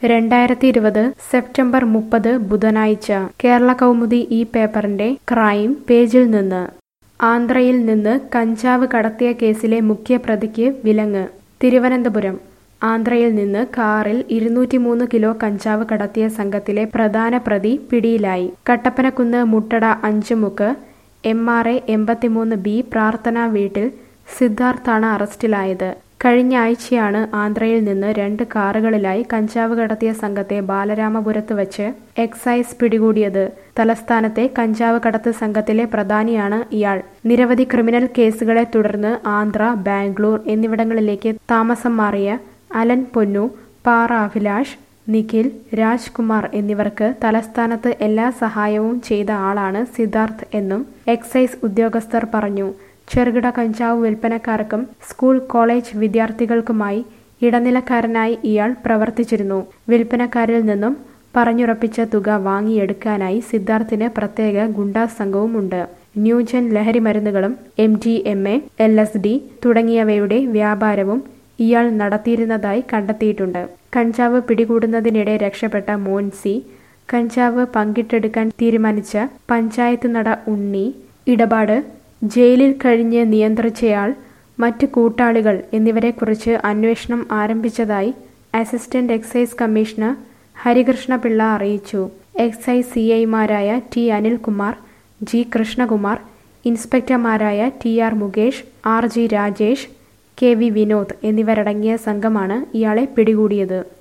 രണ്ടായിരത്തി ഇരുപത് സെപ്റ്റംബർ മുപ്പത് ബുധനാഴ്ച കേരള കൗമുദി ഈ പേപ്പറിന്റെ ക്രൈം പേജിൽ നിന്ന് ആന്ധ്രയിൽ നിന്ന് കഞ്ചാവ് കടത്തിയ കേസിലെ മുഖ്യപ്രതിക്ക് വിലങ്ങ് തിരുവനന്തപുരം ആന്ധ്രയിൽ നിന്ന് കാറിൽ ഇരുന്നൂറ്റിമൂന്ന് കിലോ കഞ്ചാവ് കടത്തിയ സംഘത്തിലെ പ്രധാന പ്രതി പിടിയിലായി Kattappanakkunnu Muttada Anchumukku M R A എൺപത്തിമൂന്ന് ബി പ്രാർത്ഥന വീട്ടിൽ സിദ്ധാർത്ഥാണ് അറസ്റ്റിലായത് കഴിഞ്ഞ ആഴ്ചയാണ് ആന്ധ്രയിൽ നിന്ന് രണ്ട് കാറുകളിലായി കഞ്ചാവ് കടത്തിയ സംഘത്തെ ബാലരാമപുരത്ത് വച്ച് എക്സൈസ് പിടികൂടിയത് തലസ്ഥാനത്തെ കഞ്ചാവ് കടത്ത് സംഘത്തിലെ പ്രധാനിയാണ് ഇയാൾ നിരവധി ക്രിമിനൽ കേസുകളെ തുടർന്ന് ആന്ധ്ര ബാംഗ്ലൂർ എന്നിവിടങ്ങളിലേക്ക് താമസം മാറിയ അലൻ പൊന്നു പാറ അഭിലാഷ് നിഖിൽ രാജ്കുമാർ എന്നിവർക്ക് തലസ്ഥാനത്ത് എല്ലാ സഹായവും ചെയ്ത ആളാണ് സിദ്ധാർത്ഥ് എന്നും എക്സൈസ് ഉദ്യോഗസ്ഥർ പറഞ്ഞു ചെറുകിട കഞ്ചാവ് വിൽപ്പനക്കാർക്കും സ്കൂൾ കോളേജ് വിദ്യാർത്ഥികൾക്കുമായി ഇടനിലക്കാരനായി ഇയാൾ പ്രവർത്തിച്ചിരുന്നു വിൽപ്പനക്കാരിൽ നിന്നും പറഞ്ഞുറപ്പിച്ച തുക വാങ്ങിയെടുക്കാനായി സിദ്ധാർത്ഥിന് പ്രത്യേക ഗുണ്ടാ സംഘവുമുണ്ട് ന്യൂജൻ ലഹരി മരുന്നുകളും M D M A L S D തുടങ്ങിയവയുടെ വ്യാപാരവും ഇയാൾ നടത്തിയിരുന്നതായി കണ്ടെത്തിയിട്ടുണ്ട് കഞ്ചാവ് പിടികൂടുന്നതിനിടെ രക്ഷപ്പെട്ട മോൻസി കഞ്ചാവ് പങ്കിട്ടെടുക്കാൻ തീരുമാനിച്ച പഞ്ചായത്ത് നട ഉണ്ണി ഇടപാട് ജയിലിൽ കഴിഞ്ഞ് നിയന്ത്രിച്ചയാൾ മറ്റ് കൂട്ടാളികൾ എന്നിവരെക്കുറിച്ച് അന്വേഷണം ആരംഭിച്ചതായി അസിസ്റ്റന്റ് എക്സൈസ് കമ്മീഷണർ ഹരികൃഷ്ണപിള്ള അറിയിച്ചു എക്സൈസ് സി ഐമാരായ ടി അനിൽകുമാർ ജി കൃഷ്ണകുമാർ ഇൻസ്പെക്ടർമാരായ T R Mukesh R G Rajesh K V Vinod എന്നിവരടങ്ങിയ സംഘമാണ് ഇയാളെ പിടികൂടിയത്